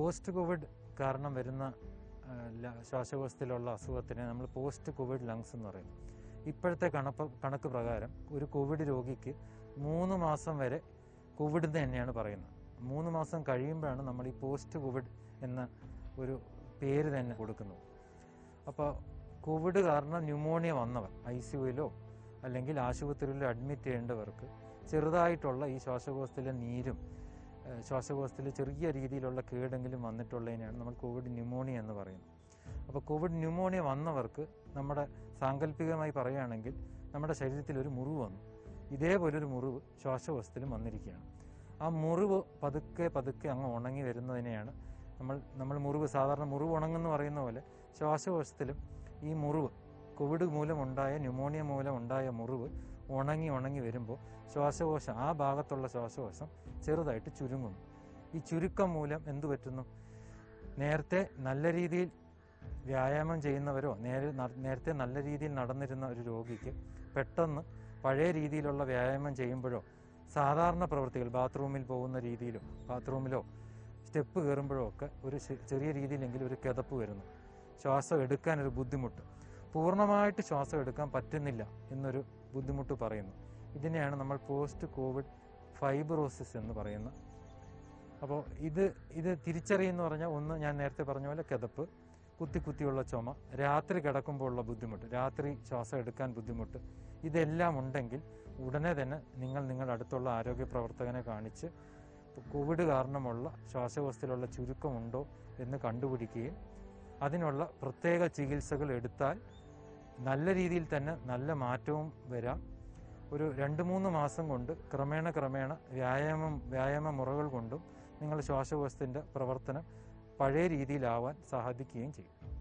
post Covid കാരണം വരുന്ന ആ, ല- ശ്വാസകോശത്തിലുള്ള അസുഖത്തിനെ നമ്മൾ പോസ്റ്റ് കോവിഡ് ലങ്സ് എന്ന് പറയും ഇപ്പോഴത്തെ കണക്ക് കണക്ക് പ്രകാരം ഒരു കോവിഡ് രോഗിക്ക് മൂന്ന് മാസം വരെ കോവിഡ് എന്ന് തന്നെയാണ് പറയുന്നത് മൂന്ന് മാസം കഴിയുമ്പോഴാണ് നമ്മൾ ഈ പോസ്റ്റ് കോവിഡ് എന്ന ഒരു പേര് തന്നെ കൊടുക്കുന്നത് അപ്പോൾ കോവിഡ് കാരണം ന്യൂമോണിയ വന്നവർ ഐ സി യുയിലോ അല്ലെങ്കിൽ ആശുപത്രിയിലോ അഡ്മിറ്റ് ചെയ്യേണ്ടവർക്ക് ചെറുതായിട്ടുള്ള ഈ ശ്വാസകോശത്തിലെ നീരും ഏഹ് ശ്വാസകോശത്തിൽ ചെറിയ രീതിയിലുള്ള കേടെങ്കിലും വന്നിട്ടുള്ളതിനെയാണ് നമ്മൾ കോവിഡ് ന്യൂമോണിയ എന്ന് പറയുന്നത് അപ്പോൾ കോവിഡ് ന്യൂമോണിയ വന്നവർക്ക് നമ്മുടെ സാങ്കല്പികമായി പറയുകയാണെങ്കിൽ നമ്മുടെ ശരീരത്തിൽ ഒരു മുറിവ് വന്നു ഇതേപോലൊരു മുറിവ് ശ്വാസകോശത്തിലും വന്നിരിക്കുകയാണ് ആ മുറിവ് പതുക്കെ പതുക്കെ അങ്ങ് ഉണങ്ങി വരുന്നതിനെയാണ് നമ്മൾ നമ്മൾ മുറിവ് സാധാരണ മുറിവ് ഉണങ്ങുന്ന പറയുന്ന പോലെ ശ്വാസകോശത്തിലും ഈ മുറിവ് കോവിഡ് മൂലമുണ്ടായ ന്യൂമോണിയ മൂലം ഉണ്ടായ മുറിവ് ഉണങ്ങി ഉണങ്ങി വരുമ്പോൾ ശ്വാസകോശം ആ ഭാഗത്തുള്ള ശ്വാസകോശം ചെറുതായിട്ട് ചുരുങ്ങുന്നു ഈ ചുരുക്കം മൂലം എന്തു പറ്റുന്നു നേരത്തെ നല്ല രീതിയിൽ വ്യായാമം ചെയ്യുന്നവരോ നേരെ ന- നേരത്തെ നല്ല രീതിയിൽ നടന്നിരുന്ന ഒരു രോഗിക്ക് പെട്ടെന്ന് പഴയ രീതിയിലുള്ള വ്യായാമം ചെയ്യുമ്പോഴോ സാധാരണ പ്രവൃത്തികൾ ബാത്റൂമിൽ പോകുന്ന രീതിയിലോ ബാത്റൂമിലോ സ്റ്റെപ്പ് കയറുമ്പോഴോ ഒക്കെ ഒരു ചെ- ചെറിയ രീതിയിലെങ്കിലും ഒരു കിതപ്പ് വരുന്നു ശ്വാസം എടുക്കാൻ ഒരു ബുദ്ധിമുട്ട് പൂർണ്ണമായിട്ട് ശ്വാസം എടുക്കാൻ പറ്റുന്നില്ല എന്നൊരു ബുദ്ധിമുട്ട് പറയുന്നു ഇതിനെയാണ് നമ്മൾ പോസ്റ്റ് കോവിഡ് ഫൈബ്രോസിസ് എന്ന് പറയുന്ന അപ്പോൾ ഇത് ഇത് തിരിച്ചറിയുന്ന പറഞ്ഞാൽ ഒന്ന് ഞാൻ നേരത്തെ പറഞ്ഞ പോലെ കിതപ്പ് കുത്തി കുത്തിയുള്ള ചുമ രാത്രി കിടക്കുമ്പോൾ ഉള്ള ബുദ്ധിമുട്ട് രാത്രി ശ്വാസം എടുക്കാൻ ബുദ്ധിമുട്ട് ഇതെല്ലാം ഉണ്ടെങ്കിൽ ഉടനെ തന്നെ നിങ്ങൾ നിങ്ങളുടെ അടുത്തുള്ള ആരോഗ്യ പ്രവർത്തകനെ കാണിച്ച് കോവിഡ് കാരണമുള്ള ശ്വാസകോശത്തിലുള്ള ചുരുക്കമുണ്ടോ എന്ന് കണ്ടുപിടിക്കുകയും അതിനുള്ള പ്രത്യേക ചികിത്സകൾ എടുത്താൽ നല്ല രീതിയിൽ തന്നെ നല്ല മാറ്റവും വരാം ഒരു രണ്ട് മൂന്ന് മാസം കൊണ്ട് ക്രമേണ ക്രമേണ വ്യായാമം വ്യായാമ മുറകൾ കൊണ്ടും നിങ്ങൾ ശ്വാസകോശത്തിൻ്റെ പ്രവർത്തനം പഴയ രീതിയിലാവാൻ സാധിക്കുകയും ചെയ്യും